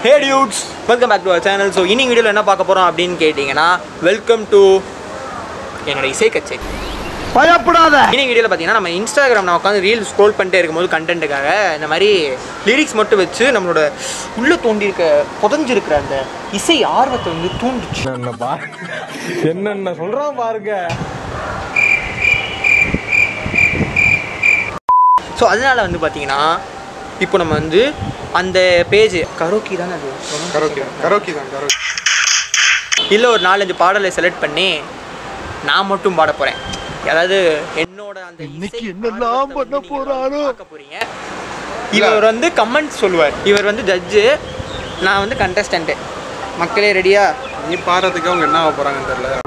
Hey dudes welcome back to our channel so இன்னைக்கு வீடியோவில் என்ன பார்க்க போகிறோம் அப்படின்னு கேட்டிங்கன்னா வெல்கம் டு என்னோட இசை கச்சேரி பயப்படாத இன்னைக்கு வீடியோவில் பார்த்தீங்கன்னா நம்ம இன்ஸ்டாகிராம் நான் உட்காந்து ரீல் ஸ்க்ரோல் பண்ணிட்டே இருக்கும்போது கண்டென்ட்டுக்காக இந்த மாதிரி லிரிக்ஸ் மட்டும் வச்சு நம்மளோட உள்ளே தோண்டியிருக்க புதஞ்சிருக்கிற அந்த இசை ஆர்வத்தை வந்து தூண்டுச்சு என்னப்பா என்னென்ன சொல்றான் பாருங்க ஸோ அதனால வந்து பார்த்தீங்கன்னா இப்போ நம்ம வந்து அந்த பேஜ் கரோக்கி தானே அது கரோக்கி கரோக்கி தான் கரோக்கி இல்லை ஒரு நாலஞ்சு பாடலை செலக்ட் பண்ணி நான் மட்டும் பாட போகிறேன் அதாவது என்னோட அந்த இன்னைக்கு என்னெல்லாம் பண்ண போறாரோ பார்க்க போறீங்க இவர் வந்து கமெண்ட் சொல்லுவார் இவர் வந்து ஜட்ஜு நான் வந்து கண்டஸ்டன்ட்டு மக்களே ரெடியா நீ பாடுறதுக்கு அவங்க என்ன ஆக போறாங்கன்னு தெரியல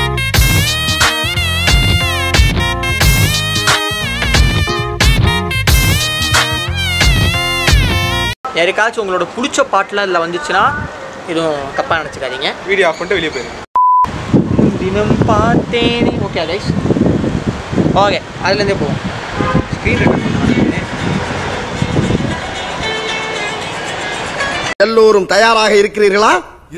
யாருக்காச்சும் உங்களோட பிடிச்ச பாட்டுலாம் இதில் வந்துச்சுன்னா எதுவும் தப்பாக நினச்சிக்காதீங்க வீடியோ ஆஃப் பண்ணிட்டு வெளியே போயிருங்க தினம் பார்த்தேனே ஓகே கைஸ் ஓகே அதுலேருந்தே போவோம் ஸ்க்ரீன் எல்லோரும் தயாராக இருக்கிறீர்களா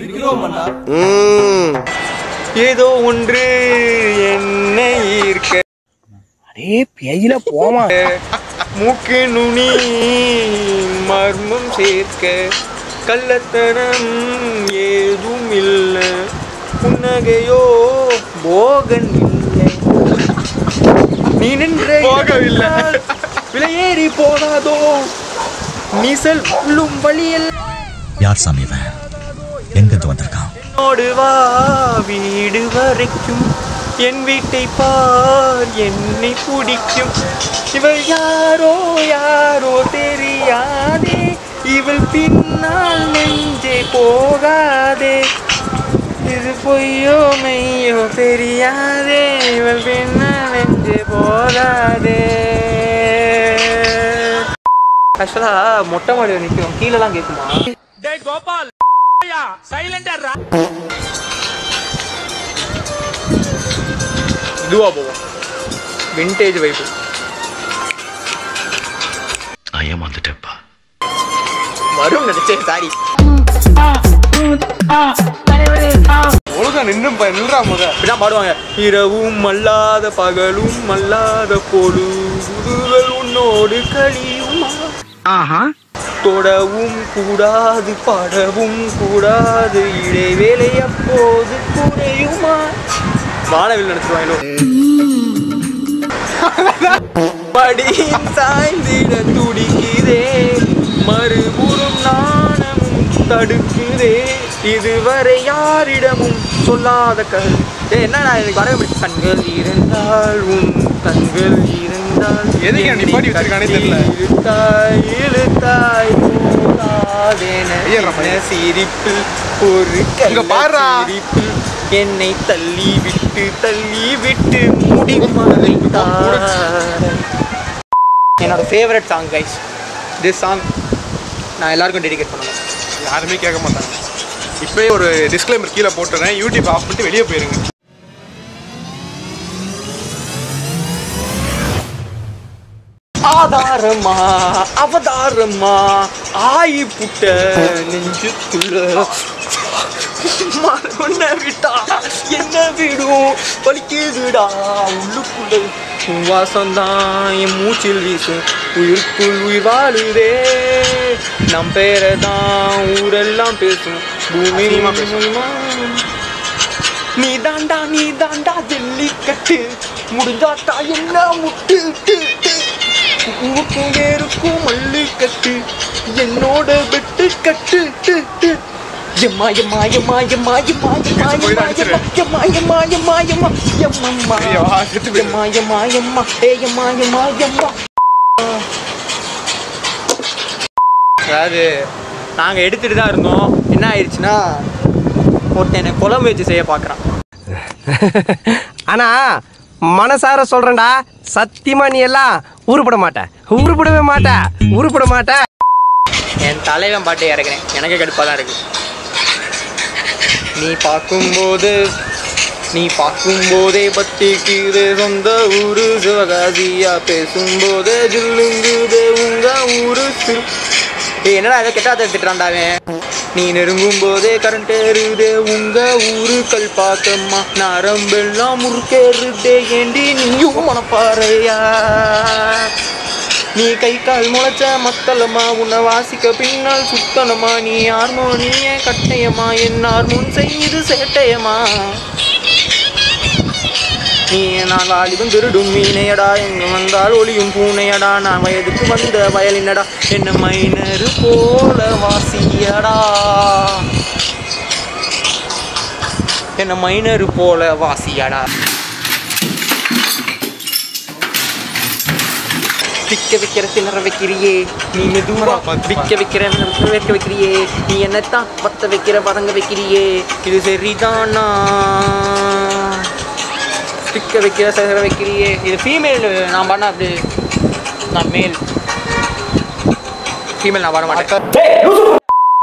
ம். ஏதோ ஒன்று என்னை ஈர்க்க அடே பேயில போமா மூக்கு நுனி மர்மம் சேர்க்க கள்ளத்தனம் ஏதும் இல்லை புன்னகையோ போகன் இல்லை நீ நின்ற போகவில்லை. விலையேறி போகாதோ நீசல் உள்ளும் வழியில் யார் சாமி இவன் எங்கிருந்து வந்திருக்கான் என்னோடு வா வீடு வரைக்கும் என் வீட்டை பார் என்னை பிடிக்கும் இவள் யாரோ யாரோ தெரியாதே இவள் பின்னால் நெஞ்சே போகாதே இது பொய்யோ மெய்யோ தெரியாதே இவள் பின்னால் நெஞ்சே போகாதே ஆக்சுவலாக மொட்டை மாடியில் நிற்கும் கீழெல்லாம் கேட்குமா இதுவா போவோம் விண்டேஜ் வைப்பு ஏமாந்துட்டேப்பா வரும் நினைச்சேன் சாரி ஒழுங்கா நின்று ப- நில்றா முத இப்படிதான் பாடுவாங்க இரவும் அல்லாத பகலும் அல்லாத பொழுதுகள் உன்னோடு கழியுமா தொடவும் கூடாது படவும் கூடாது இடைவேளை அப்போது குறையுமா வானவில் நினைச்சுவாங்களோ படியின் சாய்ந்திட துடிக்குதே மறுபுறம் நாணமும் தடுக்குதே இதுவரை யாரிடமும் சொல்லாத கல் ஏய், என்னடா எனக்கு வரவே முடியும் கண்கள் இருந்தால் உன் கண்கள் இருந்தால் எதுக்கு நீ பாடி வச்சிருக்கானே தெரியல. இழுத்தாய் இழுத்தாய் போகாதென ஐயா, ரப்பா. என்ன சிரிப்பில் ஒரு இங்க பாருடா. சிரிப்பில் என்னை தள்ளி விட்டு தள்ளி விட்டு முடிமாட்டாய் என்னோட favourite song guys this song நான் எல்லாருக்கும் டெடிகேட் பண்ணணும் யாருமே கேட்க மாட்டாங்க இப்பவே ஒரு டிஸ்க்ளைமர் கீழே போட்டுறேன் யூடியூப் ஆஃப் பண்ணிட்டு வெளியே போயிருங்க ஆதாரமா அவதாரமா ஆயி புட்ட நெஞ்சுக்குள்ள உன்னை விட்டா என்ன விடும் வலிக்குதுடா உள்ளுக்குள்ள உன் வாசம்தான் என் மூச்சில் வீசும் உயிருக்குள் உயிர் வாழுதே நம் பேரை தான் ஊரெல்லாம் பேசும் பூமி அசிங்கமா பேசும். நீ தாண்டா நீ தாண்டா ஜல்லிக்கட்டு முடிஞ்சாட்டா என்ன முட்டு டு, டு. உனக்கும் வேருக்கும் மல்லு கட்டு என்னோட வெட்டு கட்டு டு, டு. எம்மா எம்மா எம்மா எம்மா எம்மா எம்மா போய் எம்மா அடிச்சிரு. எம்மா எம்மா எம்மா எம்மா எம்மா ஐயோ, வா, செத்து போயிரு. எம்மா எம்மா எம்மா ஏ எம்மா எம்மா எம்மா அதாவது நாங்கள் எடுத்துட்டு தான் இருந்தோம் என்ன ஆயிடுச்சுன்னா ஒருத்தன் என்னை குழம்பு வச்சு செய்ய பார்க்குறான் ஆனா மனசார சொல்றேன்டா சத்தியமா நீ எல்லாம் உருப்பட மாட்ட உருப்படவே மாட்ட உருப்பட மாட்ட என் தலைவன் பாட்டை இறக்குறேன் எனக்கே கடுப்பாக தான் இருக்கு நீ பார்க்கும்போது நீ பார்க்கும்போதே பத்திக்குது சொந்த ஊரு சிவகாசியா பேசும்போதே ஜில்லுங்குது உங்க ஊரு சிறு ஏய் என்னடா ஏதோ கெட்டாத திட்டுறான்டா அவன் நீ நெருங்கும் போதே கரண்ட் ஏறுதே உங்க ஊரு கல்பாக்கம்மா நரம்பெல்லாம் முறுக்கேறுதே ஏண்டி நீயும் மனப்பாறையா நீ கை கால் முளைச்ச மக்களம்மா உன்னை வாசிக்க பின்னால் சுத்தனமா நீ ஹார்மோனிய கட்டயமா என் ஹார்மோன் செய்யுது சேட்டையமா நீ நான் வாலிபம் திருடும் மீனையடா எங்க வந்தால் ஒளியும் பூனையடா நான் வயதுக்கு வந்த வயலினடா என்ன மைனரு போல வாசியடா என்ன மைனரு போல வாசியடா விக்க வைக்கிற திணற வைக்கிறியே நீ மெதுவா விக்க வைக்கிற வைக்க வைக்கிறியே நீ என்னத்தான் பத்த வைக்கிற பதங்க வைக்கிறியே இது சரிதானா விக்க வைக்கிற சிற வைக்கிறியே இது ஃபீமேல் நான் பண்ண அது நான் மேல் ஃபீமேல் நான் பண்ண மாட்டேன்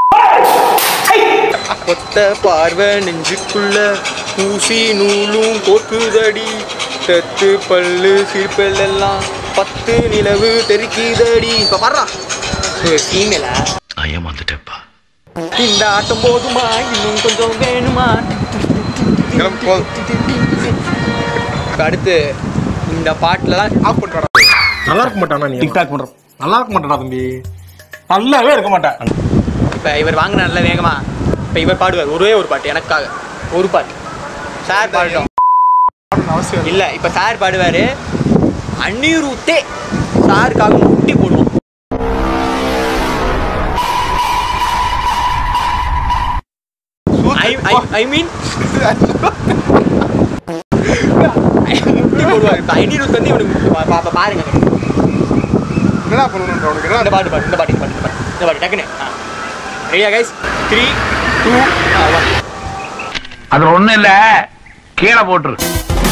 ஒத்த பார்வை நெஞ்சுக்குள்ள ஊசி நூலும் கோக்குதடி தத்து பல்லு சிற்பல் எல்லாம் பத்து நிலவு தெருக்கிதடி இப்ப வர்றா ஃபீமேலா ஏமாந்துட்டேப்பா இந்த ஆட்டம் போதுமா இன்னும் கொஞ்சம் வேணுமா கிளம்பு, போதும். இப்ப அடுத்து இந்த பாட்டுலலாம் ஆஃப் பண்ணுறா நல்லா இருக்க மாட்டானா நீ டிக்டாக் பண்ற நல்லா இருக்க மாட்டானா தம்பி நல்லாவே இருக்க மாட்டேன் இப்போ இவர் வாங்கினார்ல வேகமா இப்போ இவர் பாடுவார் ஒரே ஒரு பாட்டு எனக்காக ஒரு பாட்டு சார் பாடட்டும் அவசியம் இல்லை. இல்லை இப்போ சார் பாடுவார் அந்நீருத்தே சாருக்காக முட்டி போடுவோம் ஐ ஐ மீன் முட்டி போடுவார் இப்போ ஐநூறு வந்து இவனுக்கு பா- பா- பாருங்க என்னடா பண்ணணுன்ற உனக்கு இந்த என்ன பாட்டு பாட்டு இந்த பாட்டு இந்த பாட்டு இந்த பாட்டு இந்த பாட்டு டக்குன்னு ரெடியா கைஸ் த்ரீ டூ ஒன் அது ஒண்ணும் இல்ல கீழே போட்டுரு